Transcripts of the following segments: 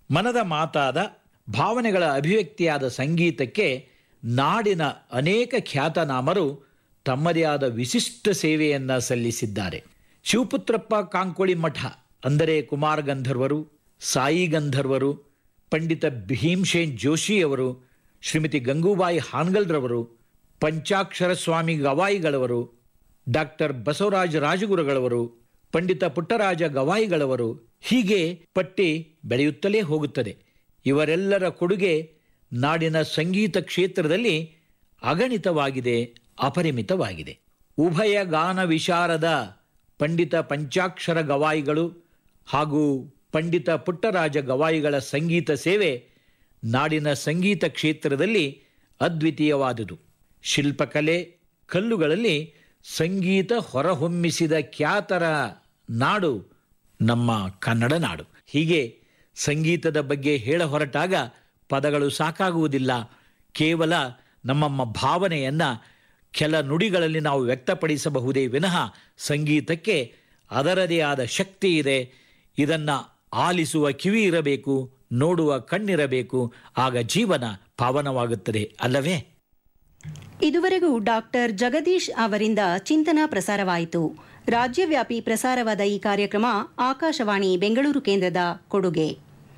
ಮನದ ಮಾತಾದ ಭಾವನೆಗಳ ಅಭಿವ್ಯಕ್ತಿಯಾದ ಸಂಗೀತಕ್ಕೆ ನಾಡಿನ ಅನೇಕ ಖ್ಯಾತನಾಮರು ತಮ್ಮದೇ ಆದ ವಿಶಿಷ್ಟ ಸೇವೆಯನ್ನು ಸಲ್ಲಿಸಿದ್ದಾರೆ ಶಿವಪುತ್ರಪ್ಪ ಕಾಂಕೋಳಿ ಮಠ ಅಂದರೆ ಕುಮಾರ ಗಂಧರ್ವರು ಸಾಯಿ ಗಂಧರ್ವರು ಪಂಡಿತ ಭೀಮ್ಸೇನ್ ಜೋಶಿಯವರು ಶ್ರೀಮತಿ ಗಂಗೂಬಾಯಿ ಹಾನ್ಗಲ್ರವರು ಪಂಚಾಕ್ಷರ ಸ್ವಾಮಿ ಗವಾಯಿಗಳವರು ಡಾಕ್ಟರ್ ಬಸವರಾಜ ರಾಜಗುರುಗಳವರು ಪಂಡಿತ ಪುಟ್ಟರಾಜ ಗವಾಯಿಗಳವರು ಹೀಗೆ ಪಟ್ಟಿ ಬೆಳೆಯುತ್ತಲೇ ಹೋಗುತ್ತದೆ ಇವರೆಲ್ಲರ ಕೊಡುಗೆ ನಾಡಿನ ಸಂಗೀತ ಕ್ಷೇತ್ರದಲ್ಲಿ ಅಗಣಿತವಾಗಿದೆ ಅಪರಿಮಿತವಾಗಿದೆ ಉಭಯ ಗಾನ ವಿಶಾರದ ಪಂಡಿತ ಪಂಚಾಕ್ಷರ ಗವಾಯಿಗಳು ಹಾಗೂ ಪಂಡಿತ ಪುಟ್ಟರಾಜ ಗವಾಯಿಗಳ ಸಂಗೀತ ಸೇವೆ ನಾಡಿನ ಸಂಗೀತ ಕ್ಷೇತ್ರದಲ್ಲಿ ಅದ್ವಿತೀಯವಾದುದು ಶಿಲ್ಪಕಲೆ ಕಲ್ಲುಗಳಲ್ಲಿ ಸಂಗೀತ ಹೊರಹೊಮ್ಮಿಸಿದ ಖ್ಯಾತರ ನಾಡು ನಮ್ಮ ಕನ್ನಡ ನಾಡು ಹೀಗೆ ಸಂಗೀತದ ಬಗ್ಗೆ ಹೇಳ ಹೊರಟಾಗ ಪದಗಳು ಸಾಕಾಗುವುದಿಲ್ಲ ಕೇವಲ ನಮ್ಮ ಭಾವನೆಯನ್ನು ಕೆಲ ನುಡಿಗಳಲ್ಲಿ ನಾವು ವ್ಯಕ್ತಪಡಿಸಬಹುದೇ ವಿನಃ ಸಂಗೀತಕ್ಕೆ ಅದರದೇ ಆದ ಶಕ್ತಿ ಇದೆ ಇದನ್ನು ಆಲಿಸುವ ಕಿವಿ ಇರಬೇಕು ನೋಡುವ ಕಣ್ಣಿರಬೇಕು ಆಗ ಜೀವನ ಪಾವನವಾಗುತ್ತದೆ ಅಲ್ಲವೇ ಇದುವರೆಗೂ ಡಾಕ್ಟರ್ ಜಗದೀಶ್ ಅವರಿಂದ ಚಿಂತನ ಪ್ರಸಾರವಾಯಿತು ರಾಜ್ಯವ್ಯಾಪಿ ಪ್ರಸಾರವಾದ ಈ ಕಾರ್ಯಕ್ರಮ ಆಕಾಶವಾಣಿ ಬೆಂಗಳೂರು ಕೇಂದ್ರದ ಕೊಡುಗೆ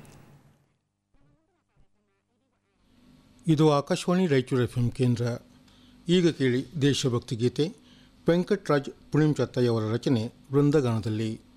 ಇದು ಆಕಾಶವಾಣಿ ರಾಯಚೂರು ಎಫ್ ಕೇಂದ್ರ ಈಗ ಕೇಳಿ ದೇಶಭಕ್ತಿ ಗೀತೆ ವೆಂಕಟರಾಜ್ ಪುಣಿಂಚತ್ತಯ್ಯವರ ರಚನೆ ವೃಂದಗಾನದಲ್ಲಿ